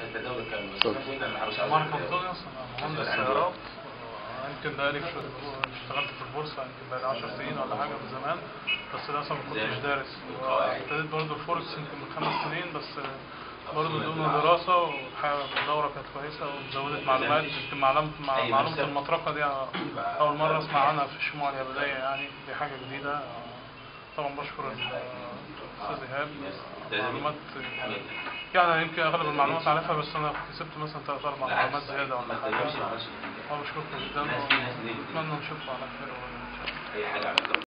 التداول كان اتفضل. فين لما حوش مارك أنطونيوس أنا مهندس سيارات يمكن بقالي في اشتغلت في البورصة يمكن بقالي 10 سنين ولا حاجة من زمان بس للأسف ما كنتش دارس ابتديت برضه الفوركس يمكن من خمس سنين بس برضه دون دراسة والحقيقة الدورة كانت كويسة وزودت معلومات يمكن معلومة مع- معلومة المطرقة دي أول مرة أسمع عنها في الشموع اليابانية يعني دي حاجة جديدة طبعا بشكر الأستاذ إيهاب معلومات يعني يمكن أغلب المعلومات عارفها بس أنا كسبت مثلا ثلاث أربع معلومات زيادة ولا ما حاجة تداولش ما عملش أه بشكركم جدا ناس- ناس ليه؟ وأتمنى نشوفكم على خير وإن شاء الله اي حاجه عملتها